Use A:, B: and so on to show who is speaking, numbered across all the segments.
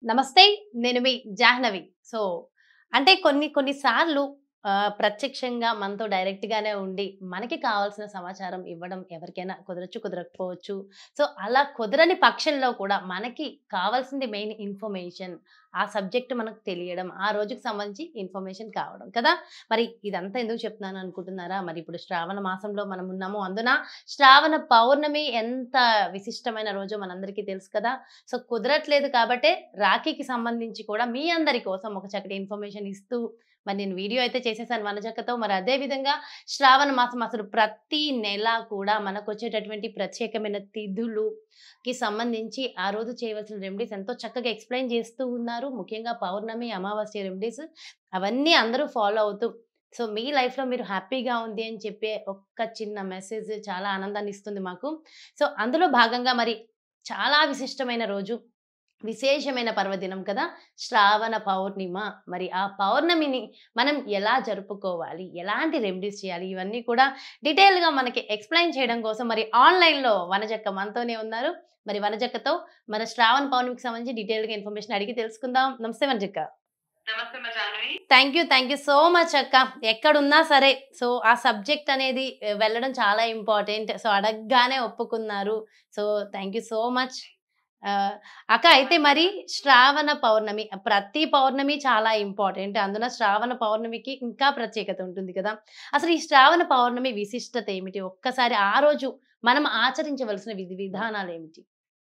A: నమస్తే నేను మీ జాహ్నవి సో అంటే కొన్ని కొన్ని సార్లు ఆ, ప్రత్యక్షంగా మనతో డైరెక్ట్ గానే ఉండి మనకి కావాల్సిన సమాచారం ఇవ్వడం ఎవరికైనా కుదరచ్చు కుదరకపోవచ్చు సో అలా కుదరని పక్షంలో కూడా మనకి కావాల్సింది మెయిన్ ఇన్ఫర్మేషన్ ఆ సబ్జెక్ట్ మనకు తెలియడం ఆ రోజుకి సంబంధించి ఇన్ఫర్మేషన్ కావడం కదా మరి ఇదంతా ఎందుకు చెప్తున్నాను అనుకుంటున్నారా మరి ఇప్పుడు శ్రావణ మాసంలో మనం ఉన్నాము అందున శ్రావణ పౌర్ణమి ఎంత విశిష్టమైన రోజు మనందరికీ తెలుసు కదా సో కుదరట్లేదు కాబట్టే రాఖీకి సంబంధించి కూడా మీ అందరి కోసం ఒక చక్కటి ఇన్ఫర్మేషన్ ఇస్తూ మరి నేను వీడియో అయితే చేసేసాను వనజక్కతో మరి అదే విధంగా శ్రావణ మాసం అసలు ప్రతి నెల కూడా మనకు వచ్చేటటువంటి ప్రత్యేకమైన తిథులు కి సంబంధించి ఆ రోజు చేయవలసిన రెమెడీస్ ఎంతో చక్కగా ఎక్స్ప్లెయిన్ చేస్తూ ఉన్నారు ముఖ్యంగా పౌర్ణమి అమావాస్య రెమెడీస్ అవన్నీ అందరూ ఫాలో అవుతూ సో మీ లైఫ్లో మీరు హ్యాపీగా ఉంది అని చెప్పే ఒక్క చిన్న మెసేజ్ చాలా ఆనందాన్ని ఇస్తుంది మాకు సో అందులో భాగంగా మరి చాలా విశిష్టమైన రోజు విశేషమైన పర్వదినం కదా శ్రావణ పౌర్ణిమ మరి ఆ పౌర్ణమిని మనం ఎలా జరుపుకోవాలి ఎలాంటి రెమెడీస్ చేయాలి ఇవన్నీ కూడా డీటెయిల్గా మనకి ఎక్స్ప్లెయిన్ చేయడం కోసం మరి ఆన్లైన్లో వనజక్క మనతోనే ఉన్నారు మరి వనజక్కతో మన శ్రావణ పౌర్ణమికి సంబంధించి డీటెయిల్గా ఇన్ఫర్మేషన్ అడిగి తెలుసుకుందాం నమస్తే వనజక్క
B: నమస్తే మా Jahnavi
A: thank you thank you so much అక్క ఎక్కడున్నా సరే సో ఆ సబ్జెక్ట్ అనేది eh, వెళ్ళడం చాలా ఇంపార్టెంట్ సో అడగగానే ఒప్పుకున్నారు so thank you so much అక్క అయితే మరి శ్రావణ పౌర్ణమి ప్రతి పౌర్ణమి చాలా ఇంపార్టెంట్ అందులో శ్రావణ పౌర్ణమికి ఇంకా ప్రత్యేకత ఉంటుంది కదా అసలు ఈ శ్రావణ పౌర్ణమి విశిష్టత ఏమిటి ఒక్కసారి ఆ రోజు మనం ఆచరించవలసిన విధి విధానాలు ఏమిటి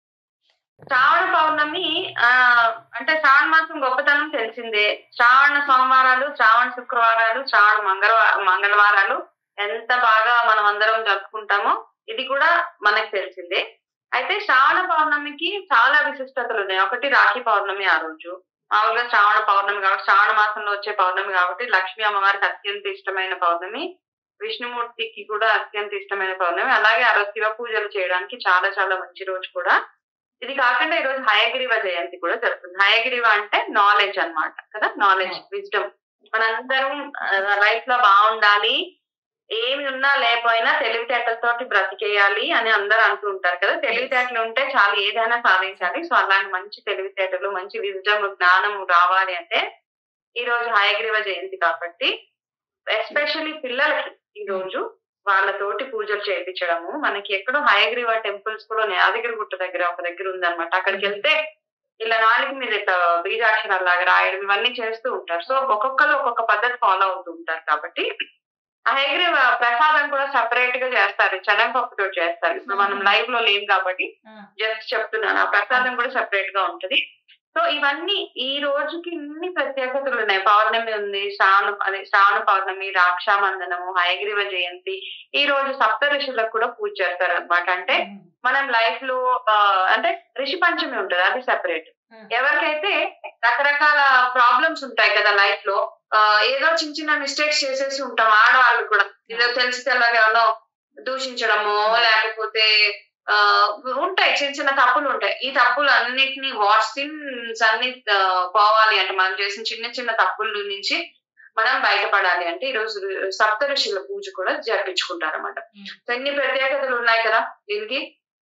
B: శ్రావణ పౌర్ణమి ఆ అంటే శ్రావణ మాసం గొప్పతనం తెలిసిందే శ్రావణ సోమవారాలు శ్రావణ శుక్రవారాలు శ్రావణ మంగళవార మంగళవారాలు ఎంత బాగా మనం అందరం జరుపుకుంటామో ఇది కూడా మనకు తెలిసిందే అయితే శ్రావణ పౌర్ణమికి చాలా విశిష్టతలు ఉన్నాయి ఒకటి రాఖీ పౌర్ణమి ఆ రోజు మామూలుగా శ్రావణ పౌర్ణమి కాబట్టి శ్రావణ మాసంలో వచ్చే పౌర్ణమి కాబట్టి లక్ష్మీ అమ్మవారికి అత్యంత ఇష్టమైన పౌర్ణమి విష్ణుమూర్తికి కూడా అత్యంత ఇష్టమైన పౌర్ణమి అలాగే ఆ రోజు శివ పూజలు చేయడానికి చాలా చాలా మంచి రోజు కూడా ఇది కాకుండా ఈ రోజు హయగ్రీవ జయంతి కూడా జరుగుతుంది హయగ్రీవ అంటే నాలెడ్జ్ అన్నమాట కదా నాలెడ్జ్ విజ్డమ్ మనందరం లైఫ్ లో బాగుండాలి ఏమి ఉన్నా లేకపోయినా తెలివితేటలతోటి బ్రతికేయాలి అని అందరూ అంటూ ఉంటారు కదా తెలివితేటలు ఉంటే చాలు ఏదైనా సాధించాలి సో అలాంటి మంచి తెలివితేటలు మంచి విజ్డమ్ జ్ఞానం రావాలి అంటే ఈ రోజు హయగ్రీవ జయంతి కాబట్టి ఎస్పెషల్లీ పిల్లలకి ఈ రోజు వాళ్ళతోటి పూజలు చేయించడము మనకి ఎక్కడో హయగ్రీవ టెంపుల్స్ కూడా ఉన్నాయి యాదగిరి గుట్ట దగ్గర ఒక దగ్గర ఉందన్నమాట అక్కడికి వెళ్తే ఇలా నాలుగు మీద ఇట్లా బీజాక్షరాలు లాగా రాయడం ఇవన్నీ చేస్తూ ఉంటారు సో ఒక్కొక్కరు ఒక్కొక్క పద్ధతి ఫాలో అవుతూ ఉంటారు కాబట్టి ఆ హయగ్రీవ ప్రసాదం కూడా సెపరేట్ గా చేస్తారు శనగపప్పుతో చేస్తారు ఇప్పుడు మనం లైవ్ లో లేం కాబట్టి జస్ట్ చెప్తున్నాను ఆ ప్రసాదం కూడా సెపరేట్ గా ఉంటది సో ఇవన్నీ ఈ రోజుకి ఇన్ని ప్రత్యేకతలు ఉన్నాయి పౌర్ణమి ఉంది శ్రావణ అదే శ్రావణ పౌర్ణమి రాక్షాబంధనము హయగ్రీవ జయంతి ఈ రోజు సప్త ఋషులకు కూడా పూజ చేస్తారు అనమాట అంటే మనం లైఫ్ లో ఆ, అంటే ఋషి పంచమి ఉంటుంది అది సెపరేట్ ఎవరికైతే రకరకాల ప్రాబ్లమ్స్ ఉంటాయి కదా లైఫ్ లో ఆ, ఏదో చిన్న చిన్న మిస్టేక్స్ చేసేసి ఉంటాం ఆడవాళ్ళు కూడా ఏదో తెలిసి తెల్లగా ఎవరో దూషించడము లేకపోతే ఆ ఉంటాయి చిన్న చిన్న తప్పులు ఉంటాయి ఈ తప్పులు అన్నిటిని వాట్సిన్స్ అన్ని ఆ, పోవాలి అంటే మనం చేసిన చిన్న చిన్న తప్పుల నుంచి మనం బయటపడాలి అంటే ఈ రోజు సప్త ఋషుల పూజ కూడా జరిపించుకుంటారు అనమాట ఎన్ని ప్రత్యేకతలు ఉన్నాయి కదా దీనికి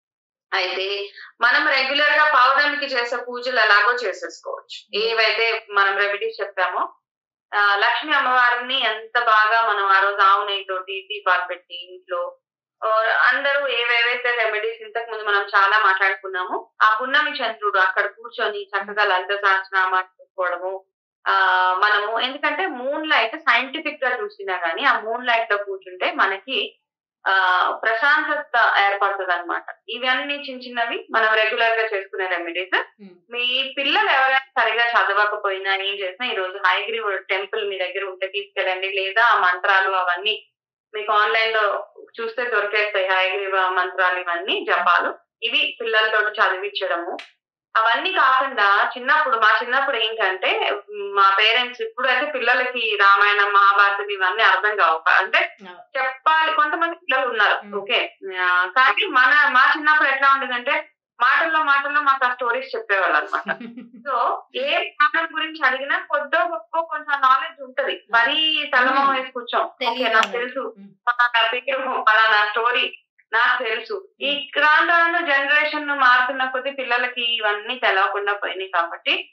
B: అయితే మనం రెగ్యులర్ గా పౌర్ణమికి చేసే పూజలు ఎలాగో చేసేసుకోవచ్చు ఏవైతే మనం రెమెడీస్ చెప్పామో ఆ, లక్ష్మీ అమ్మవారిని ఎంత బాగా మనం ఆ రోజు ఆవు నెయ్యి తోటి దీపాలు పెట్టి ఇంట్లో ఆ, అందరూ ఏవేవైతే రెమెడీస్ ఇంతకు ముందు మనం చాలా మాట్లాడుకున్నాము ఆ పున్నమి చంద్రుడు అక్కడ కూర్చొని చక్కగా లలిత సహస్రనామాలు చేసుకోవడము ఆ మనము ఎందుకంటే మూన్ లైట్ సైంటిఫిక్ గా చూసినా గానీ ఆ మూన్ లైట్ లో కూర్చుంటే మనకి ఆ ప్రశాంతత ఏర్పడుతుంది అనమాట ఇవన్నీ చిన్న చిన్నవి మనం రెగ్యులర్ గా చేసుకునే రెమెడీస్ మీ పిల్లలు ఎవరైనా సరిగా చదవకపోయినా ఏం చేసినా ఈ రోజు హైగ్రీవ్ టెంపుల్ మీ దగ్గర ఉంటే తీసుకెళ్ళండి లేదా ఆ మంత్రాలు అవన్నీ మీకు ఆన్లైన్ లో చూస్తే దొరికేస్తాయి హైగ్రీవ మంత్రాలు ఇవన్నీ జపాలు ఇవి పిల్లలతో చదివించడము అవన్నీ కాకుండా చిన్నప్పుడు మా చిన్నప్పుడు ఏంటంటే ఉమ్, మా పేరెంట్స్ ఇప్పుడు అయితే పిల్లలకి రామాయణం మహాభారతం ఇవన్నీ అర్థం కావు అంటే చెప్పాలి కొంతమంది పిల్లలు ఉన్నారు
A: Mm.
B: ఓకే ఆ, కానీ మన మా చిన్నప్పుడు ఎట్లా ఉండేదంటే మాటల్లో మాటల్లో మాకు ఆ స్టోరీస్ చెప్పేవాళ్ళు అనమాట సో ఏ జ్ఞానం గురించి అడిగినా కొద్దో గొప్ప కొంచెం నాలెడ్జ్ ఉంటది మరీ తలమో వేసి కూర్చోం ఓకే నాకు తెలుసు పలానా పేరు పలానా స్టోరీ నాకు తెలుసు ఈ రాను రాను జనరేషన్ మారుతున్న కొద్ది పిల్లలకి ఇవన్నీ తెలవకుండా పోయినాయి కాబట్టి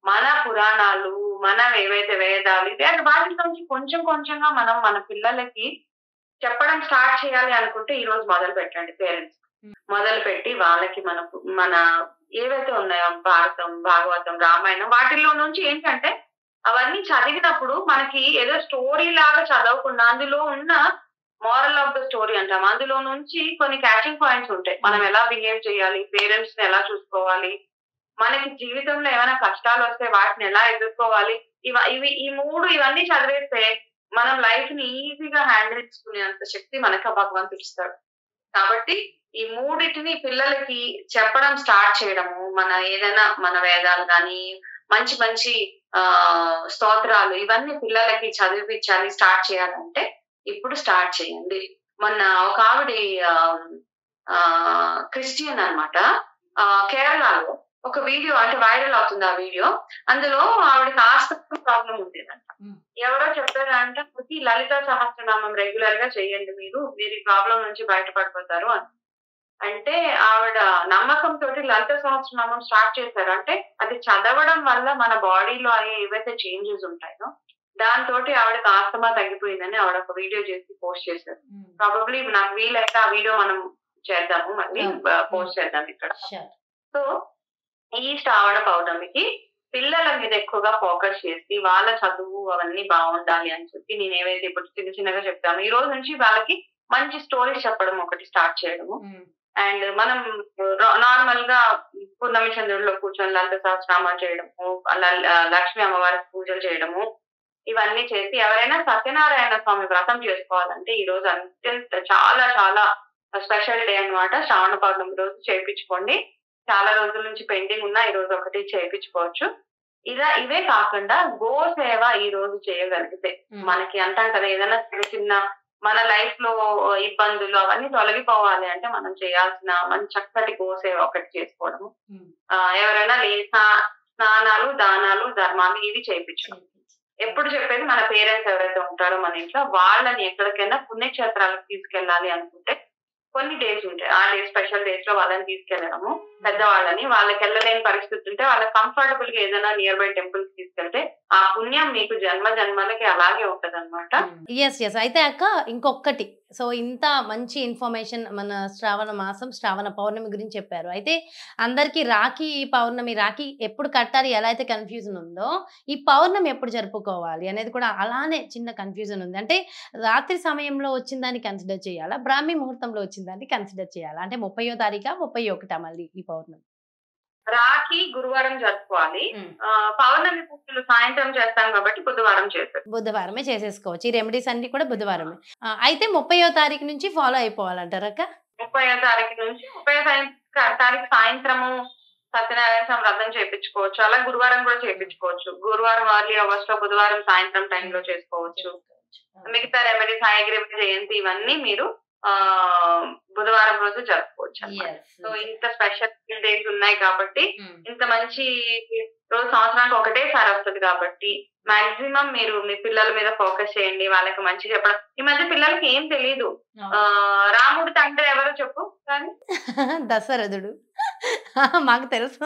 B: మన పురాణాలు మనం ఏవైతే వేదాలు ఇవే వాటి నుంచి కొంచెం కొంచెంగా మనం మన పిల్లలకి చెప్పడం స్టార్ట్ చేయాలి అనుకుంటే ఈ రోజు మొదలు పెట్టండి పేరెంట్స్
A: Hmm.
B: మొదలు పెట్టి వాళ్ళకి మన మన ఏవైతే ఉన్నాయో భారతం భాగవతం రామాయణం వాటిల్లో నుంచి ఏంటంటే అవన్నీ చదివినప్పుడు మనకి ఏదో స్టోరీ లాగా చదవకుండా అందులో ఉన్న మోరల్ ఆఫ్ ద స్టోరీ అంటాం అందులో నుంచి కొన్ని క్యాచింగ్ పాయింట్స్ ఉంటాయి మనం ఎలా బిహేవ్ చేయాలి పేరెంట్స్ ని ఎలా చూసుకోవాలి మనకి జీవితంలో ఏమైనా కష్టాలు వస్తే వాటిని ఎలా ఎదుర్కోవాలి ఇవ ఇవి ఈ మూడు ఇవన్నీ చదివేస్తే మనం లైఫ్ ని ఈజీగా హ్యాండిల్ చేసుకునేంత శక్తి మనకి ఆ భగవంతుడు ఇస్తాడు కాబట్టి ఈ మూడిటిని పిల్లలకి చెప్పడం స్టార్ట్ చేయడము మన ఏదైనా మన వేదాలు కానీ మంచి మంచి ఆ స్తోత్రాలు ఇవన్నీ పిల్లలకి చదివించాలి స్టార్ట్ చేయాలంటే ఇప్పుడు స్టార్ట్ చేయండి మొన్న ఒక ఆవిడ ఆ, ఆ, క్రిస్టియన్ అనమాట కేరళలో ఒక వీడియో అంటే వైరల్ అవుతుంది ఆ వీడియో అందులో ఆవిడకి ఆస్తమ ప్రాబ్లం ఉండేదంట
A: Mm.
B: ఎవరో చెప్పారంటే ప్రతి లలిత సహస్రనామం రెగ్యులర్ గా చేయండి మీరు మీరు ఈ ప్రాబ్లం నుంచి బయటపడిపోతారు అని అంటే ఆవిడ నమ్మకం తోటి లలిత సహస్రనామం స్టార్ట్ చేశారు అంటే అది చదవడం వల్ల మన బాడీలో అయ్యే ఏవైతే చేంజెస్ ఉంటాయో దాంతో ఆవిడకి ఆస్తమా తగ్గిపోయిందని ఆవిడ ఒక వీడియో చేసి పోస్ట్ చేశారు ప్రాబబ్లీ నాకు వీలైతే ఆ వీడియో మనం చేద్దాము మళ్ళీ
A: Yeah.
B: పోస్ట్ చేద్దాం ఇక్కడ
A: షూర్
B: సో ఈ శ్రావణ పౌర్ణమికి పిల్లల మీద ఎక్కువగా ఫోకస్ చేసి వాళ్ళ చదువు అవన్నీ బాగుండాలి అని చెప్పి నేను ఏవైతే ఇప్పుడు చిన్న చిన్నగా చెప్తాను ఈ రోజు నుంచి వాళ్ళకి మంచి స్టోరీస్ చెప్పడం ఒకటి స్టార్ట్ చేయడము అండ్ మనం నార్మల్ గా పూర్ణమి చంద్రుడిలో కూర్చొని లలిత సహస్రనామాలు చేయడము అలా లక్ష్మీ అమ్మవారికి పూజలు చేయడము ఇవన్నీ చేసి ఎవరైనా సత్యనారాయణ స్వామి వ్రతం చేసుకోవాలంటే ఈ రోజు అత్యంత చాలా చాలా స్పెషల్ డే అన్నమాట శ్రావణ పౌర్ణమి రోజు చేయించుకోండి చాలా రోజుల నుంచి పెండింగ్ ఉన్నా ఈ రోజు ఒకటి చేయించుకోవచ్చు ఇలా ఇవే కాకుండా గో సేవ ఈ రోజు చేయగలిగితే మనకి అంటాం కదా ఏదైనా చిన్న చిన్న మన లైఫ్ లో ఇబ్బందులు అవన్నీ తొలగిపోవాలి అంటే మనం చేయాల్సిన మంచి చక్కటి గో సేవ ఒకటి చేసుకోవడము ఆ, ఎవరైనా లే స్నా- స్నానాలు దానాలు ధర్మాలు ఇవి చేయించు ఎప్పుడు చెప్పేది మన పేరెంట్స్ ఎవరైతే ఉంటారో మన ఇంట్లో వాళ్ళని ఎక్కడికైనా పుణ్యక్షేత్రాలకు తీసుకెళ్ళాలి అనుకుంటే కొన్ని డేస్ ఉంటాయి ఆ డే స్పెషల్ డేస్ లో వాళ్ళని తీసుకెళ్ళడము పెద్దవాళ్ళని వాళ్ళకి వెళ్ళలేని పరిస్థితి ఉంటే వాళ్ళకి కంఫర్టబుల్ గా ఏదైనా నియర్ బై టెంపుల్ కి తీసుకెళ్తే ఆ పుణ్యం మీకు జన్మ జన్మలకి అలాగే ఉంటది అనమాట
A: ఎస్ ఎస్ అయితే అక్క ఇంకొకటి సో ఇంత మంచి ఇన్ఫర్మేషన్ మన శ్రావణ మాసం శ్రావణ పౌర్ణమి గురించి చెప్పారు అయితే అందరికీ రాఖీ పౌర్ణమి రాఖీ ఎప్పుడు కట్టాలి ఎలా అయితే కన్ఫ్యూజన్ ఉందో ఈ పౌర్ణమి ఎప్పుడు జరుపుకోవాలి అనేది కూడా అలానే చిన్న కన్ఫ్యూజన్ ఉంది అంటే రాత్రి సమయంలో వచ్చిన దాన్ని కన్సిడర్ చేయాలా బ్రాహ్మీ ముహూర్తంలో వచ్చిన దాన్ని కన్సిడర్ చేయాలా అంటే ముప్పయో తారీఖా ముప్పై ఒకటా మళ్ళీ ఈ పౌర్ణమి
B: రాఖీ గురువారం జరుపుకోవాలి ఆ, పౌర్ణమి పూజలు సాయంత్రం చేస్తాం కాబట్టి బుధవారం చేస్తారు
A: బుధవారమే చేసేసుకోవచ్చు ఈ రెమెడీస్ అన్ని కూడా బుధవారమే ఆ, అయితే ముప్పయో తారీఖు నుంచి ఫాలో అయిపోవాలంటారక్క
B: ముప్పై తారీఖు నుంచి ముప్పై తారీఖు సాయంత్రము సత్యనారాయణ స్వామి వ్రతం చేయించుకోవచ్చు అలా గురువారం కూడా చేయించుకోవచ్చు గురువారం అర్లీ అవర్స్ లో బుధవారం సాయంత్రం టైంలో చేసుకోవచ్చు మిగతా రెమెడీ సాయగ్రీవ జయంతి ఇవన్నీ మీరు ఆ బుధవారం రోజు జరుపుకోవచ్చు అన్నమాట. సో ఇంత స్పెషల్ డేస్ ఉన్నాయి కాబట్టి ఇంత మంచి రోజు సంవత్సరానికి ఒకటేసారి వస్తుంది కాబట్టి మాక్సిమం మీరు మీ పిల్లల మీద ఫోకస్ చేయండి వాళ్ళకి మంచి చెప్పడం ఈ మధ్య పిల్లలకి ఏం తెలియదు ఆ రాముడి తండ్రి ఎవరో చెప్పు కానీ
A: దశరథుడు మాకు తెలుసు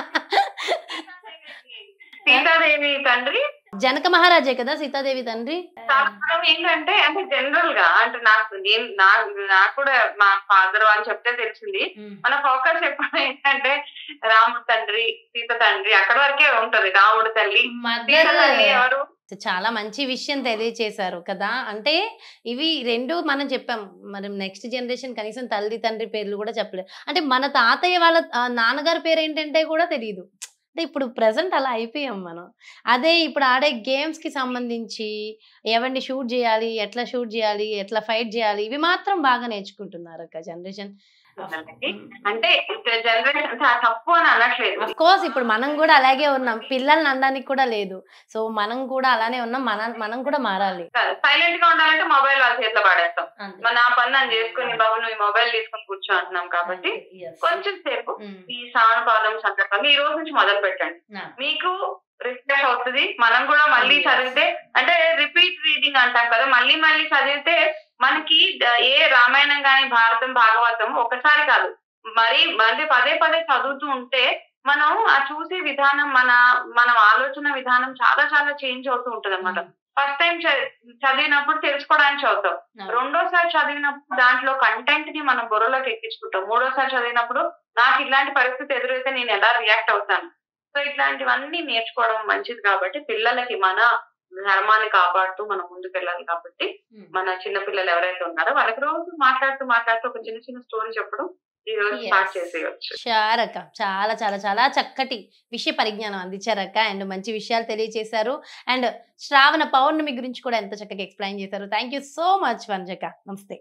B: సీతాదేవి తండ్రి
A: జనక మహారాజే కదా సీతాదేవి తండ్రి
B: కారణం ఏంటంటే అంటే జనరల్ గా అంటే నాకు నేను నా- నాకు కూడా మా ఫాదర్ వాళ్ళు చెప్తే తెలిసింది మన ఫోకస్ ఎప్పుడు ఏంటంటే రాముడు తండ్రి సీత తండ్రి అక్కడ వరకే ఉంటది రాముడు తల్లి సీత తల్లి
A: మదర్
B: ఎవరు
A: చాలా మంచి విషయం తెలియచేశారు కదా అంటే ఇవి రెండు మనం చెప్పాం మరి నెక్స్ట్ జనరేషన్ కనీసం తల్లి తండ్రి పేర్లు కూడా చెప్పలేదు అంటే మన తాతయ్య వాళ్ళ ఆ, నాన్నగారి పేరు ఏంటంటే కూడా తెలియదు అంటే ఇప్పుడు ప్రజెంట్ అలా అయిపోయాం మనం అదే ఇప్పుడు ఆడే గేమ్స్ కి సంబంధించి ఎవరిని షూట్ చేయాలి ఎట్లా షూట్ చేయాలి ఎట్లా ఫైట్ చేయాలి ఇవి మాత్రం బాగా నేర్చుకుంటున్నారు అక్క జనరేషన్
B: పిల్లలకి. అంటే జనరేషన్ అంటే ఆ తప్పు అని అనట్లేదు
A: అఫ్ కోర్స్ ఇప్పుడు మనం కూడా అలాగే ఉన్నాం పిల్లల్ని అనడానికి కూడా లేదు సో మనం కూడా అలానే ఉన్నాం మన మనం కూడా మారాలి
B: సైలెంట్ గా ఉండాలంటే మొబైల్ వాళ్ళ చేతిలో పడేస్తాం మన ఆ పని నేను చేసుకుని బాబు నువ్వు మొబైల్ తీసుకొని కూర్చో అంటున్నాం కాబట్టి కొంచెం సేపు ఈ శ్రావణ పౌర్ణమి సందర్భంగా ఈ రోజు నుంచి మొదలు పెట్టండి మీకు రిఫ్రెష్ అవుతుంది మనం కూడా మళ్ళీ
A: Yes.
B: చదివితే అంటే రిపీట్ రీడింగ్ అంటాం కదా మళ్ళీ మళ్ళీ చదివితే మనకి ద- ఏ రామాయణం గాని భారతం భాగవతం ఒకసారి కాదు మరి అంటే పదే పదే చదువుతూ ఉంటే మనం ఆ చూసే విధానం మన మనం ఆలోచన విధానం చాలా చాలా చేంజ్ అవుతూ ఉంటది అనమాట ఫస్ట్ టైం చదివినప్పుడు తెలుసుకోవడానికి చదువుతాం రెండోసారి చదివినప్పుడు దాంట్లో కంటెంట్ ని మనం బుర్రలోకి ఎక్కించుకుంటాం మూడోసారి చదివినప్పుడు నాకు ఇలాంటి పరిస్థితి ఎదురైతే నేను ఎలా రియాక్ట్ అవుతాను సో ఇట్లాంటివన్నీ నేర్చుకోవడం మంచిది కాబట్టి పిల్లలకి మన ధర్మాన్ని కాపాడుతూ మనం ముందుకు వెళ్ళాలి కాబట్టి మన చిన్న పిల్లలు ఎవరైతే ఉన్నారో వాళ్ళకి రోజు మాట్లాడుతూ మాట్లాడుతూ ఒక చిన్న చిన్న స్టోరీ చెప్పడం ఈ రోజు స్టార్ట్
A: Yes.
B: చేసేయచ్చు
A: షారక్క చాలా చాలా చాలా చక్కటి విషయ పరిజ్ఞానం అందించారక్క అండ్ మంచి విషయాలు తెలియజేశారు అండ్ శ్రావణ పౌర్ణమి గురించి కూడా ఎంత చక్కగా ఎక్స్ప్లెయిన్ చేశారు థ్యాంక్ యూ సో మచ్ వంజక నమస్తే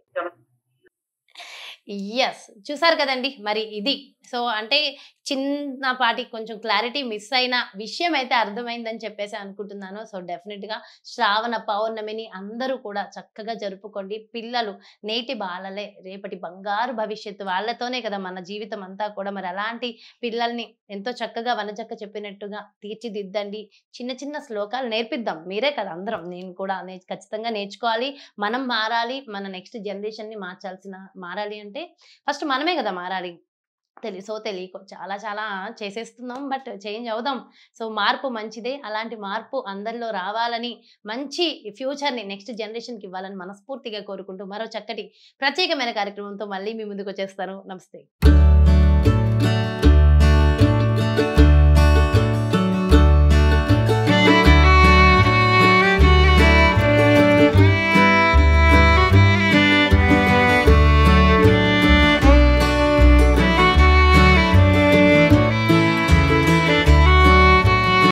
A: ఎస్ చూసారు కదండి మరి ఇది సో అంటే చిన్నపాటి కొంచెం క్లారిటీ మిస్ అయిన విషయం అయితే అర్థమైందని చెప్పేసి అనుకుంటున్నాను సో డెఫినెట్గా శ్రావణ పౌర్ణమిని అందరూ కూడా చక్కగా జరుపుకోండి పిల్లలు నేటి బాలలే రేపటి బంగారు భవిష్యత్తు వాళ్ళతోనే కదా మన జీవితం అంతా కూడా మరి అలాంటి పిల్లల్ని ఎంతో చక్కగా వనచక్క చెప్పినట్టుగా తీర్చిదిద్దండి చిన్న చిన్న శ్లోకాలు నేర్పిద్దాం మీరే కదా అందరం నేను కూడా నే ఖచ్చితంగా నేర్చుకోవాలి మనం మారాలి మన నెక్స్ట్ జనరేషన్ ని మార్చాల్సిన మారాలి అంటే ఫస్ట్ మనమే కదా మారాలి తెలుసో తెలియకో చాలా చాలా చేసేస్తున్నాం బట్ చేంజ్ అవుదాం సో మార్పు మంచిదే అలాంటి మార్పు అందరిలో రావాలని మంచి ఫ్యూచర్ని నెక్స్ట్ జనరేషన్కి ఇవ్వాలని మనస్ఫూర్తిగా కోరుకుంటూ మరో చక్కటి ప్రత్యేకమైన కార్యక్రమంతో మళ్ళీ మీ ముందుకు వచ్చేస్తాను నమస్తే